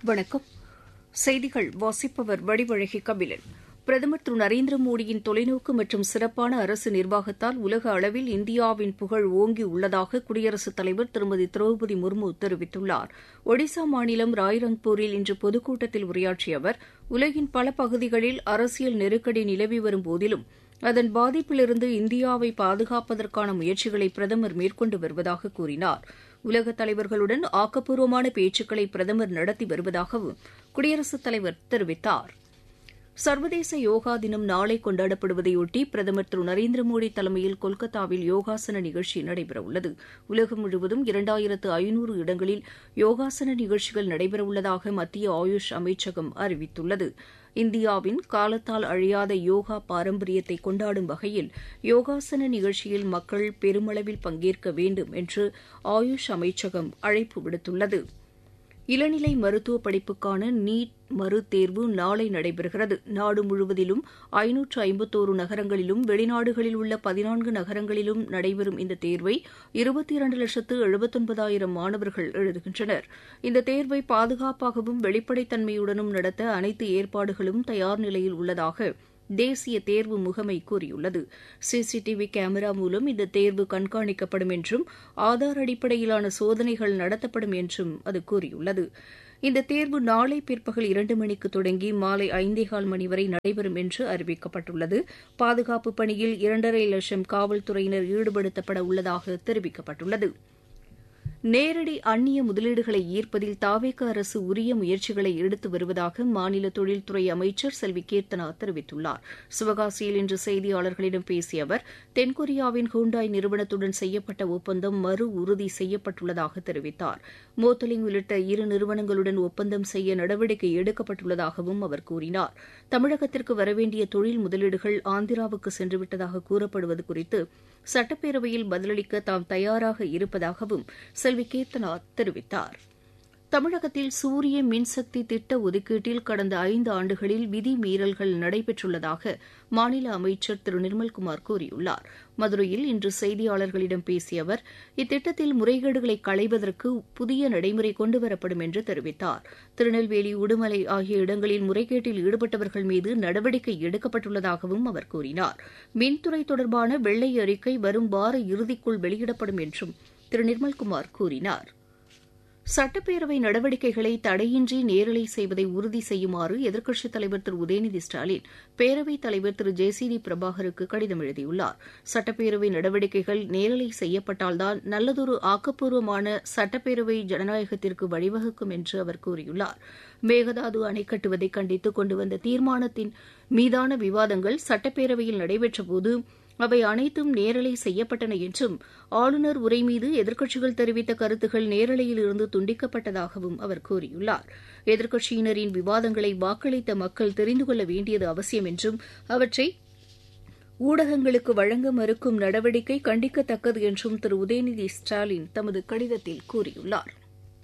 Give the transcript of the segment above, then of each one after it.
வணக்கம் செய்திகள் வாசிப்பவர் வடிவழகி கபிலன் பிரதமர் திரு நரேந்திர மோடியின் தொலைநோக்கு மற்றும் சிறப்பான அரசு நிர்வாகத்தால் உலக அளவில் இந்தியாவின் புகழ் ஓங்கி உள்ளதாக குடியரசுத் தலைவர் திருமதி திரௌபதி முர்மு தெரிவித்துள்ளார் ஒடிசா மாநிலம் ராய்ரங்பூரில் இன்று பொதுக்கூட்டத்தில் உரையாற்றிய அவர் உலகின் பல பகுதிகளில் அரசியல் நெருக்கடி நிலவி வரும் போதிலும் அதன் பாதிப்பிலிருந்து இந்தியாவை பாதுகாப்பதற்கான முயற்சிகளை பிரதமர் மேற்கொண்டு வருவதாக கூறினார் உலக தலைவர்களுடன் ஆக்கப்பூர்வமான பேச்சுக்களை பிரதமர் நடத்தி வருவதாகவும் குடியரசுத் தலைவர் தெரிவித்தார் சர்வதேச யோகா தினம் நாளை கொண்டாடப்படுவதையொட்டி பிரதமர் திரு நரேந்திர மோடி தலைமையில் கொல்கத்தாவில் யோகாசன நிகழ்ச்சி நடைபெறவுள்ளது உலகம் முழுவதும் இரண்டாயிரத்து ஐநூறு இடங்களில் யோகாசன நிகழ்ச்சிகள் நடைபெறவுள்ளதாக மத்திய ஆயுஷ் அமைச்சகம் அறிவித்துள்ளது இந்தியாவின் காலத்தால் அழியாத யோகா பாரம்பரியத்தை கொண்டாடும் வகையில் யோகாசன நிகழ்ச்சியில் மக்கள் பெருமளவில் பங்கேற்க வேண்டும் என்று ஆயுஷ் அமைச்சகம் அழைப்பு விடுத்துள்ளது இளநிலை மருத்துவ படிப்புக்கான நீட் மறுதேர்வு நாளை நடைபெறுகிறது நாடு முழுவதிலும் ஐநூற்று ஐம்பத்தோரு நகரங்களிலும் வெளிநாடுகளில் உள்ள பதினான்கு நகரங்களிலும் நடைபெறும் இந்த தேர்வை இருபத்தி இரண்டு லட்சத்து எழுபத்தொன்பதாயிரம் மாணவர்கள் எழுதுகின்றனர் இந்த தேர்வை பாதுகாப்பாகவும் வெளிப்படைத்தன்மையுடனும் நடத்த அனைத்து ஏற்பாடுகளும் தயார் நிலையில் உள்ளதாக தேசிய தேர்வு முகமை கூறியுள்ளது சிசிடிவி கேமரா மூலம் இந்த தேர்வு கண்காணிக்கப்படும் என்றும் ஆதார் அடிப்படையிலான சோதனைகள் நடத்தப்படும் என்றும் அது கூறியுள்ளது இந்த தேர்வு நாளை பிற்பகல் இரண்டு மணிக்கு தொடங்கி மாலை ஐந்தேகால் மணி வரை நடைபெறும் என்று அறிவிக்கப்பட்டுள்ளது பாதுகாப்பு பணியில் இரண்டரை லட்சம் காவல்துறையினர் ஈடுபடுத்தப்பட உள்ளதாக தெரிவிக்கப்பட்டுள்ளது நேரடி அந்நிய முதலீடுகளை ஈர்ப்பதில் தாவேக அரசு உரிய முயற்சிகளை எடுத்து வருவதாக மாநில தொழில்துறை அமைச்சர் செல்வி கீர்த்தனா தெரிவித்துள்ளார் சிவகாசியில் இன்று செய்தியாளர்களிடம் பேசிய அவர் தென்கொரியாவின் ஹூண்டாய் நிறுவனத்துடன் செய்யப்பட்ட ஒப்பந்தம் மறு உறுதி செய்யப்பட்டுள்ளதாக தெரிவித்தார் மோத்தலிங் உள்ளிட்ட இரு நிறுவனங்களுடன் ஒப்பந்தம் செய்ய நடவடிக்கை எடுக்கப்பட்டுள்ளதாகவும் அவர் கூறினார் தமிழகத்திற்கு வரவேண்டிய தொழில் முதலீடுகள் ஆந்திராவுக்கு சென்றுவிட்டதாக கூறப்படுவது குறித்து சட்டப்பேரவையில் பதிலளிக்க தாம் தயாராக இருப்பதாகவும் செல்வி கீர்த்தனா தெரிவித்தார் தமிழகத்தில் சூரிய மின்சக்தி திட்ட ஒதுக்கீட்டில் கடந்த ஐந்து ஆண்டுகளில் விதி மீறல்கள் நடைபெற்றுள்ளதாக மாநில அமைச்சர் திரு நிர்மல்குமார் கூறியுள்ளார் மதுரையில் இன்று செய்தியாளர்களிடம் பேசிய அவர் இத்திட்டத்தில் முறைகேடுகளை களைவதற்கு புதிய நடைமுறை கொண்டுவரப்படும் என்று தெரிவித்தார் திருநெல்வேலி உடுமலை ஆகிய இடங்களில் முறைகேட்டில் ஈடுபட்டவர்கள் மீது நடவடிக்கை எடுக்கப்பட்டுள்ளதாகவும் அவர் கூறினார் மின்துறை தொடர்பான வெள்ளை அறிக்கை வரும் வார இறுதிக்குள் வெளியிடப்படும் என்றும் திரு நிர்மல்குமார் கூறினார் சட்டப்பேரவை நடவடிக்கைகளை தடையின்றி நேரலை செய்வதை உறுதி செய்யுமாறு எதிர்க்கட்சித் தலைவர் திரு உதயநிதி ஸ்டாலின் பேரவைத் தலைவர் திரு ஜே சி டி பிரபாகருக்கு கடிதம் எழுதியுள்ளார் சட்டப்பேரவை நடவடிக்கைகள் நேரலை செய்யப்பட்டால்தான் நல்லதொரு ஆக்கப்பூர்வமான சட்டப்பேரவை ஜனநாயகத்திற்கு வழிவகுக்கும் என்று அவர் கூறியுள்ளார் மேகதாது அணை கட்டுவதை கண்டித்து கொண்டு வந்த தீர்மானத்தின் மீதான விவாதங்கள் சட்டப்பேரவையில் நடைபெற்றபோது அவை அனைத்தும் நேரலை செய்யப்பட்டன என்றும் ஆளுநர் உரை மீது எதிர்க்கட்சிகள் தெரிவித்த கருத்துகள் நேரலையில் இருந்து துண்டிக்கப்பட்டதாகவும் அவர் கூறியுள்ளார் எதிர்க்கட்சியினரின் விவாதங்களை வாக்களித்த மக்கள் தெரிந்து கொள்ள வேண்டியது அவசியம் என்றும் அவற்றை ஊடகங்களுக்கு வழங்க மறுக்கும் நடவடிக்கை கண்டிக்கத்தக்கது என்றும் திரு உதயநிதி ஸ்டாலின் தமது கடிதத்தில் கூறியுள்ளார்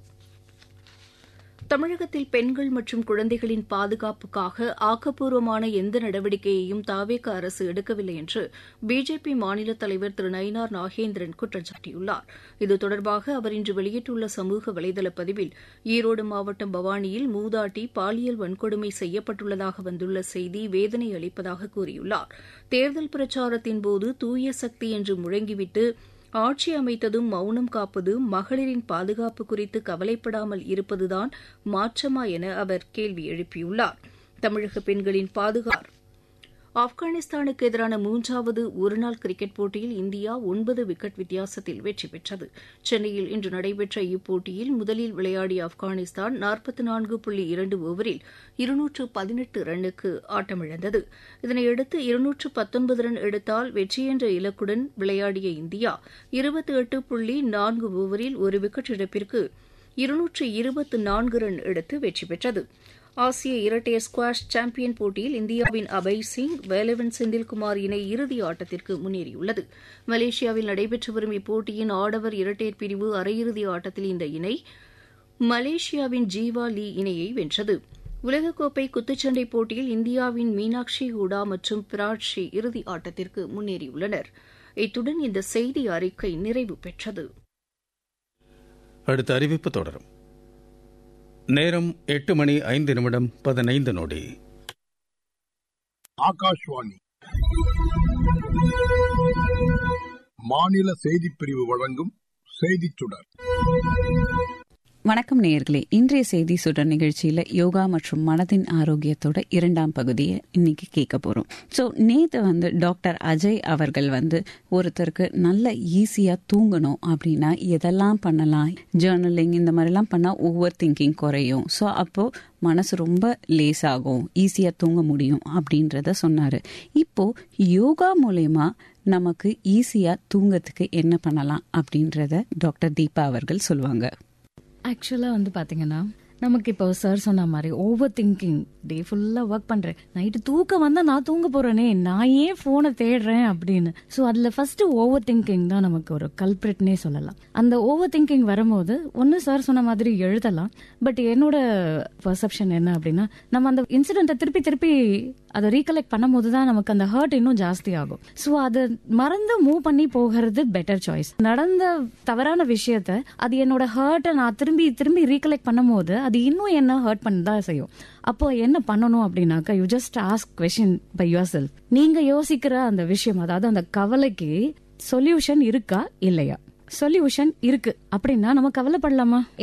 தமிழகத்தில் பெண்கள் மற்றும் குழந்தைகளின் பாதுகாப்புக்காக ஆக்கப்பூர்வமான எந்த நடவடிக்கையையும் தாவேக அரசு எடுக்கவில்லை என்று பிஜேபி மாநில தலைவர் திரு நயினார் நாகேந்திரன் குற்றம் சாட்டியுள்ளார் இது தொடர்பாக அவர் இன்று வெளியிட்டுள்ள சமூக வலைதள பதிவில் ஈரோடு மாவட்டம் பவானியில் மூதாட்டி பாலியல் வன்கொடுமை செய்யப்பட்டுள்ளதாக வந்துள்ள செய்தி வேதனை அளிப்பதாக கூறியுள்ளார் தேர்தல் பிரச்சாரத்தின் போது தூய சக்தி என்று முழங்கிவிட்டு ஆட்சி அமைத்ததும் மௌனம் காப்பது மகளிரின் பாதுகாப்பு குறித்து கவலைப்படாமல் இருப்பதுதான் மாற்றமா என அவர் கேள்வி எழுப்பியுள்ளார் தமிழக பெண்களின் பாதுகாப்பு ஆப்கானிஸ்தானுக்கு எதிரான மூன்றாவது ஒருநாள் கிரிக்கெட் போட்டியில் இந்தியா ஒன்பது விக்கெட் வித்தியாசத்தில் வெற்றி பெற்றது சென்னையில் இன்று நடைபெற்ற இப்போட்டியில் முதலில் விளையாடிய ஆப்கானிஸ்தான் நாற்பத்தி நான்கு புள்ளி இரண்டு ஓவரில் இருநூற்று பதினெட்டு ரன்னுக்கு ஆட்டமிழந்தது இதனையடுத்து இருநூற்று பத்தொன்பது ரன் எடுத்தால் வெற்றி என்ற இலக்குடன் விளையாடிய இந்தியா இருபத்தி எட்டு புள்ளி நான்கு ஓவரில் ஒரு விக்கெட் இழப்பிற்கு இருநூற்று இருபத்து நான்கு ரன் எடுத்து வெற்றி பெற்றது ஆசிய இரட்டையர் ஸ்குவாஷ் சாம்பியன் போட்டியில் இந்தியாவின் அபய் சிங் வேலவன் செந்தில்குமார் இணை இறுதி ஆட்டத்திற்கு முன்னேறியுள்ளது மலேசியாவில் நடைபெற்று வரும் இப்போட்டியின் ஆடவர் இரட்டையர் பிரிவு அரையிறுதி ஆட்டத்தில் இந்த இணை மலேசியாவின் ஜீவா லீ இணையை வென்றது உலகக்கோப்பை குத்துச்சண்டை போட்டியில் இந்தியாவின் மீனாட்சி ஹூடா மற்றும் பிராட்ஷி இறுதி ஆட்டத்திற்கு முன்னேறியுள்ளனர் இத்துடன் இந்த செய்தி அறிக்கை நிறைவு பெற்றது அடுத்த அறிவிப்பு தொடரும் நேரம் எட்டு மணி ஐந்து நிமிடம் பதினைந்து நொடி ஆகாஷ்வாணி மாநில செய்திப் பிரிவு வழங்கும் செய்திச் சுடர் வணக்கம் நேயர்களே இன்றைய செய்தி சுடர் நிகழ்ச்சியில யோகா மற்றும் மனதின் ஆரோக்கியத்தோட இரண்டாம் பகுதியை இன்னைக்கு கேட்க போறோம் ஸோ நேத்து வந்து டாக்டர் அஜய் அவர்கள் வந்து ஒருத்தருக்கு நல்ல ஈஸியா தூங்கணும் அப்படின்னா எதெல்லாம் பண்ணலாம் ஜேர்னலிங் இந்த மாதிரிலாம் பண்ணா ஓவர் திங்கிங் குறையும் ஸோ அப்போ மனசு ரொம்ப லேசாகும் ஈஸியா தூங்க முடியும் அப்படின்றத சொன்னாரு இப்போ யோகா மூலயமா நமக்கு ஈஸியா தூங்கத்துக்கு என்ன பண்ணலாம் அப்படின்றத டாக்டர் தீபா அவர்கள் சொல்லுவாங்க ஆக்சுவலாக வந்து பார்த்தீங்கன்னா நமக்கு இப்போ சார் சொன்ன மாதிரி ஓவர் திங்கிங் டே ஃபுல்லாக ஒர்க் பண்ணுறேன் நைட்டு தூக்கம் வந்தால் நான் தூங்க போகிறேனே நான் ஏன் ஃபோனை தேடுறேன் அப்படின்னு ஸோ அதில் ஃபர்ஸ்ட் ஓவர் திங்கிங் தான் நமக்கு ஒரு கல்பிரிட்னே சொல்லலாம் அந்த ஓவர் திங்கிங் வரும்போது ஒன்று சார் சொன்ன மாதிரி எழுதலாம் பட் என்னோட பர்செப்ஷன் என்ன அப்படின்னா நம்ம அந்த இன்சிடென்ட்டை திருப்பி திருப்பி அதை ரீகலெக்ட் பண்ணும்போது தான் நமக்கு அந்த ஹர்ட் இன்னும் ஜாஸ்தி ஆகும் ஸோ அதை மறந்து மூவ் பண்ணி போகிறது பெட்டர் சாய்ஸ் நடந்த தவறான விஷயத்த அது என்னோட ஹர்ட்டை நான் திரும்பி திரும்பி ரீகலெக்ட் பண்ணும்போது அது இன்னும் என்ன ஹர்ட் பண்ண தான் செய்யும் அப்போ என்ன பண்ணணும் அப்படின்னாக்கா you just ask question by yourself நீங்க யோசிக்கிற அந்த விஷயம் அதாவது அந்த கவலைக்கு சொல்யூஷன் இருக்கா இல்லையா சொல்யூஷன் இருக்கு அப்படின்னா நம்ம கவலைப்படலாமா